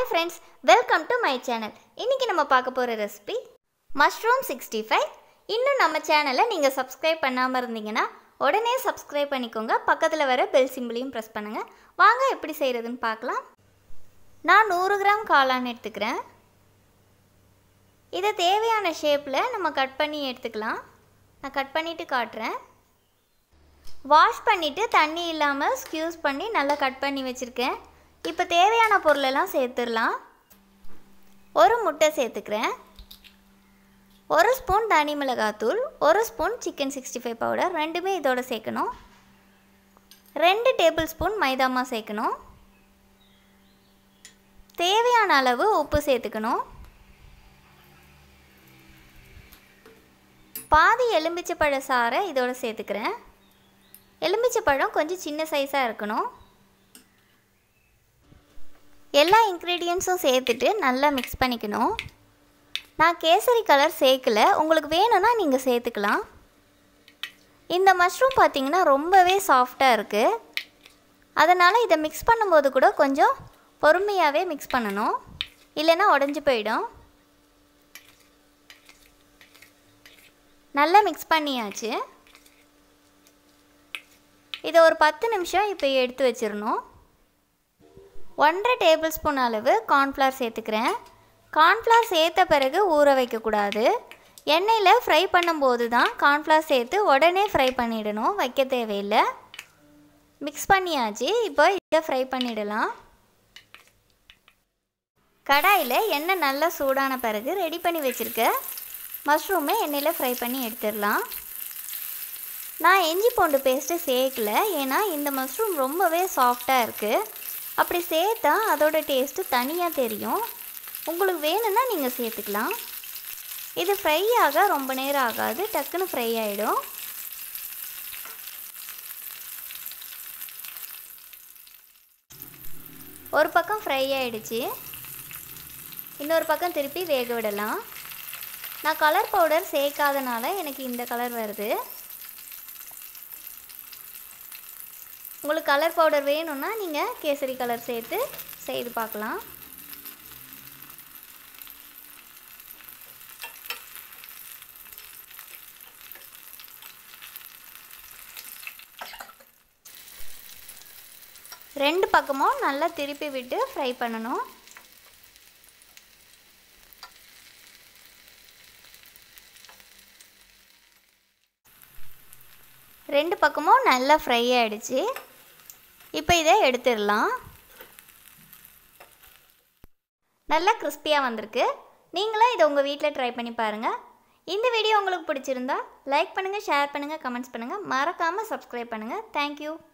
hi friends welcome to my channel இன்றைக்கி நம்ம பார்க்க போகிற ரெசிபி மஷ்ரூம் சிக்ஸ்டி ஃபைவ் இன்னும் நம்ம சேனலை நீங்கள் சப்ஸ்கிரைப் பண்ணாமல் இருந்தீங்கன்னா உடனே சப்ஸ்கிரைப் பண்ணிக்கோங்க பக்கத்தில் வர பெல் சிம்பிளையும் ப்ரெஸ் பண்ணுங்கள் வாங்க எப்படி செய்கிறதுன்னு பார்க்கலாம் நான் நூறு கிராம் காளான் எடுத்துக்கிறேன் இதை தேவையான ஷேப்பில் நம்ம கட் பண்ணி எடுத்துக்கலாம் நான் கட் பண்ணிவிட்டு காட்டுறேன் வாஷ் பண்ணிவிட்டு தண்ணி இல்லாமல் ஸ்க்யூஸ் பண்ணி நல்லா கட் பண்ணி வச்சுருக்கேன் இப்போ தேவையான பொருளெல்லாம் சேர்த்துடலாம் ஒரு முட்டை சேர்த்துக்கிறேன் ஒரு ஸ்பூன் தனி மிளகாத்தூள் ஒரு spoon chicken sixty five powder ரெண்டுமே இதோட சேர்க்கணும் ரெண்டு டேபிள் ஸ்பூன் மைதாமா சேர்க்கணும் தேவையான அளவு உப்பு சேர்த்துக்கணும் பாதி எலும்பிச்சப்பழ சாறை இதோட சேர்த்துக்கிறேன் எலுமிச்சப்பழம் கொஞ்சம் சின்ன சைஸாக இருக்கணும் எல்லா இன்க்ரீடியன்ஸும் சேர்த்துட்டு நல்லா மிக்ஸ் பண்ணிக்கணும் நான் கேசரி கலர் சேர்க்கல உங்களுக்கு வேணும்னா நீங்கள் சேர்த்துக்கலாம் இந்த மஷ்ரூம் பார்த்திங்கன்னா ரொம்பவே சாஃப்டாக இருக்குது அதனால் இதை மிக்ஸ் பண்ணும்போது கூட கொஞ்சம் பொறுமையாகவே மிக்ஸ் பண்ணணும் இல்லைன்னா உடஞ்சி போயிடும் நல்லா மிக்ஸ் பண்ணியாச்சு இதை ஒரு பத்து நிமிஷம் இப்போ எடுத்து வச்சிடணும் ஒன்றரை டேபிள் ஸ்பூன் அளவு கார்ன்ஃப்ளவர் சேர்த்துக்கிறேன் கார்ன்ஃப்ளவர் சேர்த்த பிறகு ஊற வைக்கக்கூடாது எண்ணெயில் ஃப்ரை பண்ணும்போது தான் கார்ன்ஃப்ளவர் சேர்த்து உடனே ஃப்ரை பண்ணிடணும் வைக்க தேவையில்லை மிக்ஸ் பண்ணியாச்சு இப்போ இதை ஃப்ரை பண்ணிடலாம் கடாயில் எண்ணெய் நல்லா சூடான பிறகு ரெடி பண்ணி வச்சுருக்க மஷ்ரூமை எண்ணெயில் ஃப்ரை பண்ணி எடுத்துடலாம் நான் இஞ்சி பூண்டு பேஸ்ட்டு சேர்க்கல ஏன்னா இந்த மஷ்ரூம் ரொம்பவே சாஃப்டாக இருக்குது அப்படி சேர்த்தா அதோட டேஸ்ட்டு தனியாக தெரியும் உங்களுக்கு வேணும்னா நீங்கள் சேர்த்துக்கலாம் இது ஃப்ரை ஆக ரொம்ப நேரம் ஆகாது டக்குன்னு ஃப்ரை ஆகிடும் ஒரு பக்கம் ஃப்ரை ஆகிடுச்சு இன்னொரு பக்கம் திருப்பி வேக விடலாம் நான் கலர் பவுடர் சேர்க்காதனால எனக்கு இந்த கலர் வருது உங்களுக்கு கலர் பவுடர் வேணும்னா நீங்கள் கேசரி கலர் சேர்த்து செய்து பார்க்கலாம் ரெண்டு பக்கமும் நல்லா திருப்பி விட்டு ஃப்ரை பண்ணணும் ரெண்டு பக்கமும் நல்லா ஃப்ரை ஆகிடுச்சு இப்போ இதை எடுத்துடலாம் நல்லா கிறிஸ்பியாக வந்திருக்கு நீங்களும் இதை உங்கள் வீட்டில் ட்ரை பண்ணி பாருங்கள் இந்த வீடியோ உங்களுக்கு பிடிச்சிருந்தா லைக் பண்ணுங்கள் ஷேர் பண்ணுங்கள் கமெண்ட்ஸ் பண்ணுங்கள் மறக்காமல் சப்ஸ்கிரைப் பண்ணுங்கள் தேங்க்யூ